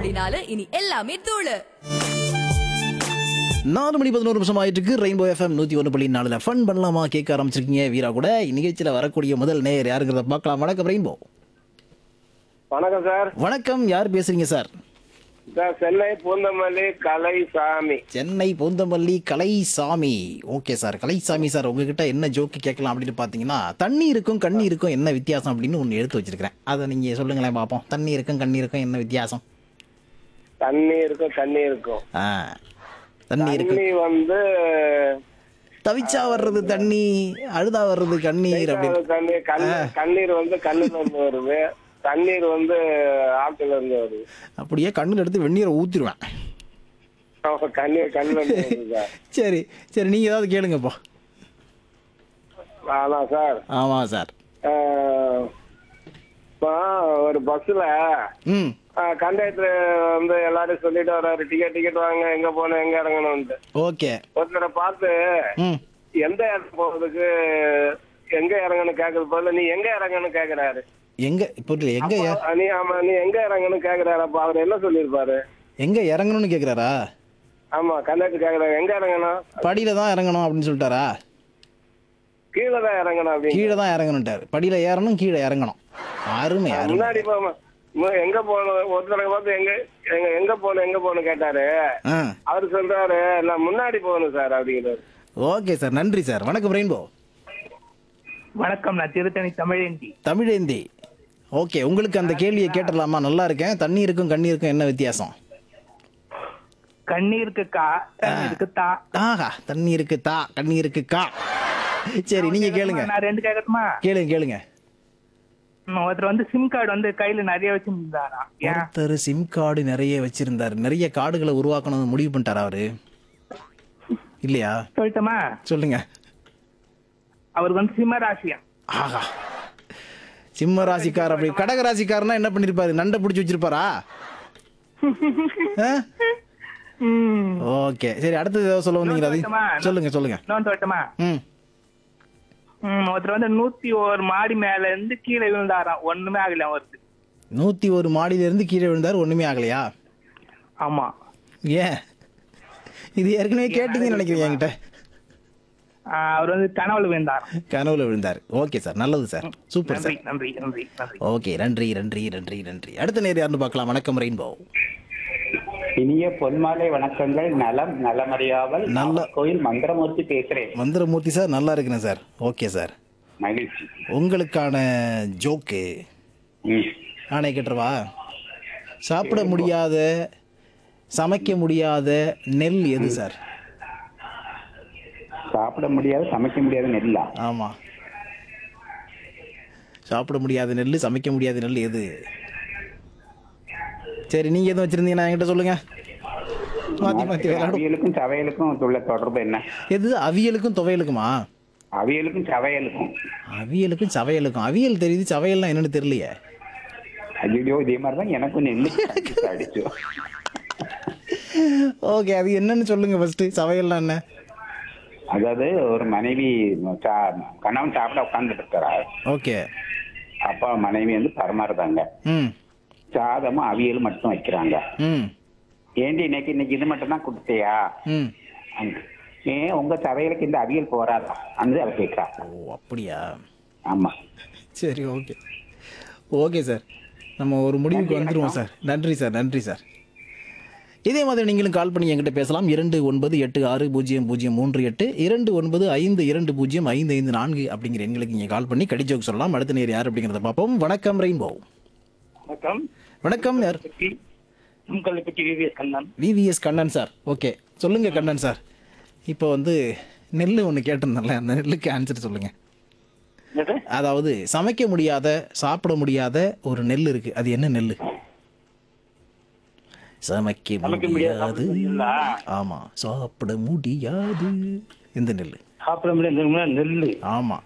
புள்ளி நாலு இனி எல்லாமே தூளு நாலு மணி பதினோரு நிமிஷம் ஆயிட்டு இருக்கு ரெயின்போ எஃப்எம் நூத்தி ஒன்று புள்ளி நாலுல ஃபன் பண்ணலாமா கேட்க ஆரம்பிச்சிருக்கீங்க வீரா கூட நிகழ்ச்சியில வரக்கூடிய முதல் நேயர் யாருங்கிறத பார்க்கலாம் வணக்கம் ரெயின்போ வணக்கம் சார் வணக்கம் யார் பேசுறீங்க sir sir Chennai Poonamallee Kalaisamy Chennai Poonamallee Kalaisamy okay sir Kalaisamy sir உங்ககிட்ட என்ன ஜோக்கு கேட்கலாம் அப்படின்னு பார்த்தீங்கன்னா தண்ணீருக்கும் கண்ணீருக்கும் என்ன வித்தியாசம் அப்படின்னு ஒன்று எடுத்து வச்சிருக்கிறேன் அதை நீங்க சொல்லுங்களேன் பார்ப்போம் தண்ணீருக்கும் கண்ணீருக்கும் என்ன வித்தியாசம் தண்ணி இருக்கும் தண்ணி இருக்கும் ஆ தண்ணீருக்கு தண்ணி வந்து தவிச்சா வர்றது தண்ணி அழுதா வர்றது கண்ணீர் அப்படின்னு தண்ணி கண்ணீர் கண்ணீர் வந்து கண்ணுல இருந்து வருது தண்ணீர் வந்து ஆத்துல இருந்து வருது அப்படியே கண்ணில் எடுத்து வெந்நீரை ஊற்றிடுவேன் ஆமா, கண்ணீர் கண்ணுல இருந்து வருது சார் சரி சரி நீங்கள் ஏதாவது கேளுங்கப்பா ஆனா சார் ஆமாம் சார் ஆஹ், இப்போ ஒரு பஸ்ல ம் கண்டக்டர் வந்து எல்லாரும் சொல்லிட்டு வர்றாரு டிக்கெட் டிக்கெட் வாங்க எங்க போகணும் எங்க இறங்கணும்ட்டு ஓகே ஒருத்தரை பார்த்து ம் எந்த இடத்துக்கு போறதுக்கு எங்க இறங்கணும் கேக்குறது போல நீ எங்க இறங்கணும் கேக்குறாரு எங்கே இப்போ எங்கே அப்போ நீ ஆமா நீ எங்க இறங்கணும் கேக்குறாரு அப்ப அவர் என்ன சொல்லிருப்பாரு எங்கே இறங்கணும்னு கேட்குறாரா ஆமா கண்டக்டர் கேக்குறாரு எங்க இறங்கணும் படியில் தான் இறங்கணும் அப்படின்னு சொல்லிட்டாரா கீழே தான் இறங்கணும் அப்படின்னு கீழே தான் இறங்கணுன்ட்டார் படியில் ஏறணும் கீழே இறங்கணும் அருமை அருமை முன்னாடி போமா மு- எங்க போகணும் ஒருத்தரை பார்த்து எங்க எங்க எங்க போகணும் எங்க போகணும் கேட்டாரு ஆ அவர் சொல்றாரு நான் முன்னாடி போகணும் சார் அப்படிங்கிறாரு ஓகே சார் நன்றி சார் வணக்கம் ரெயின்போ வணக்கம் நான் திருத்தணி தமிழேந்தி தமிழேந்தி ஓகே உங்களுக்கு அந்த கேள்வியை கேட்டுடலாமா நல்லா இருக்கேன் தண்ணீருக்கும் கண்ணீருக்கும் என்ன வித்தியாசம் கண்ணீருக்கு கா தண்ணீருக்கு தா ஆஹா தண்ணீருக்கு தா கண்ணீருக்கு கா சரி நீங்க கேளுங்க நான் ரெண்டு கேட்கட்டுமா கேளுங்க கேளுங்க ம், ஒருத்தர் வந்து சிம் கார்டு வந்து கையில நிறைய வச்சிருந்தாரா ஏன் ஒருத்தர் சிம் கார்டு நிறைய வச்சிருந்தாரு நிறைய கார்டுகளை உருவாக்கணும்னு முடிவு பண்ணிட்டாரா அவரு இல்லையா சொல்லட்டுமா சொல்லுங்க அவருக்கு வந்து சிம்ம ராசியா ஆஹா சிம்ம ராசிக்கார் அப்படி கடக ராசிக்காரனா என்ன பண்ணிருப்பாரு நண்டை பிடிச்சி வச்சிருப்பாரா ஓகே சரி அடுத்தது ஏதாவது சொல்ல வந்தீங்களா அது சொல்லட்டுமா? சொல்லுங்க சொல்லுங்க இன்னொன்னு சொல்லட்டுமா ம் ம், ஒருத்தர் வந்து நூத்தி ஒரு மாடி மேல இருந்து கீழே விழுந்தாராம் ஒண்ணுமே ஆகல அவருக்கு நூத்தி ஒரு மாடியில இருந்து கீழே விழுந்தாரு ஒண்ணுமே ஆகலையா ஆமா ஏன் இது ஏற்கனவே கேட்டீங்கன்னு நினைக்கிறீங்க என்கிட்ட ஆ, அவர் வந்து கனவுல விழுந்தாராம் கனவுல விழுந்தாரு ஓகே சார் நல்லது சார் சூப்பர் நன்றி சார் நன்றி நன்றி நன்றி ஓகே நன்றி நன்றி நன்றி நன்றி அடுத்த நேரம் யாருன்னு பார்க்கலாம் வணக்கம் ரெயின்போ இனிய பொன்மாலை வணக்கங்கள் நலம் நலமறியாமல் நல்ல- கோயில் மந்திரமூர்த்தி பேசுறேன் மந்திரமூர்த்தி சார் நல்லா இருக்கிறேன் சார் ஓகே சார் மகிழ்ச்சி உங்களுக்கான ஜோக்கு ம். நானே கேட்டுருவா சாப்பிட முடியாத சமைக்க முடியாத நெல் எது சார் சாப்பிட முடியாது சமைக்க முடியாது நெல்லா ஆமாம் சாப்பிட முடியாத நெல் சமைக்க முடியாத நெல் எது சரி நீங்கள் எதுவும் வச்சுருந்தீங்கன்னா என்கிட்ட சொல்லுங்க மாற்றி மாற்றி விளையாடும் அவியலுக்கும் சவையலுக்கும் உள்ள தொடர்பு என்ன எது அவியலுக்கும் துவையலுக்குமா அவியலுக்கும் சவையலுக்கும் அவியலுக்கும் சவையலுக்கும் அவியல் தெரியுது சவையல்லாம் என்னன்னு தெரியலையே ஐயோ இதே மாதிரி தான் எனக்கும் நெல்லு அடிச்சு ஓகே அது என்னன்னு சொல்லுங்க ஃபர்ஸ்ட் சவையல்லாம் என்ன அதாவது ஒரு மனைவி சா- கணவன் சாப்பிட உட்கார்ந்துட்டு இருக்கிறா ஓகே அப்பா மனைவி வந்து பரமாறுதாங்க ம் சாதமும் அவியலும் மட்டும் வைக்கிறாங்க ம் ஏண்டி இன்னைக்கு இன்னைக்கு இது மட்டும் தான் கொடுத்தியா ம் அந்த- ஏன் உங்க சவையலுக்கு இந்த அவியல் போறாதா அந்த அவ கேட்கிறா ஓ அப்படியா ஆமா சரி ஓகே ஓகே சார் நம்ம ஒரு முடிவுக்கு வந்துருவோம் சார் நன்றி சார் நன்றி சார் இதே மாதிரி நீங்களும் கால் பண்ணி என்கிட்ட பேசலாம் இரண்டு ஒன்பது எட்டு ஆறு பூஜ்ஜியம் பூஜ்ஜியம் மூன்று எட்டு இரண்டு ஒன்பது ஐந்து இரண்டு பூஜ்ஜியம் ஐந்து ஐந்து நான்கு அப்படிங்கிற எண்களுக்கு நீங்கள் கால் பண்ணி கடிஜோக்கு சொல்லலாம் அடுத்த நேர் யார் அப்படிங்கிறத பார்ப்போம் வணக்கம் ரெயின்போ வணக்கம் வணக்கம் யார் உங்களை பற்றி VVS Kannan VVS Kannan sir okay சொல்லுங்க கண்ணன் சார் இப்போ வந்து நெல் ஒன்று கேட்டிருந்தேன்ல அந்த நெல்லுக்கு ஆன்சர் சொல்லுங்க என்னது? அதாவது சமைக்க முடியாத சாப்பிட முடியாத ஒரு நெல் இருக்கு அது என்ன நெல் சமைக்க சமைக்க முடியாது, முடியாது சாப்பிட முடியாதா? ஆமா சாப்பிட முடியாது இந்த நெல் சாப்பிட முடியாது நெல்லு ஆமா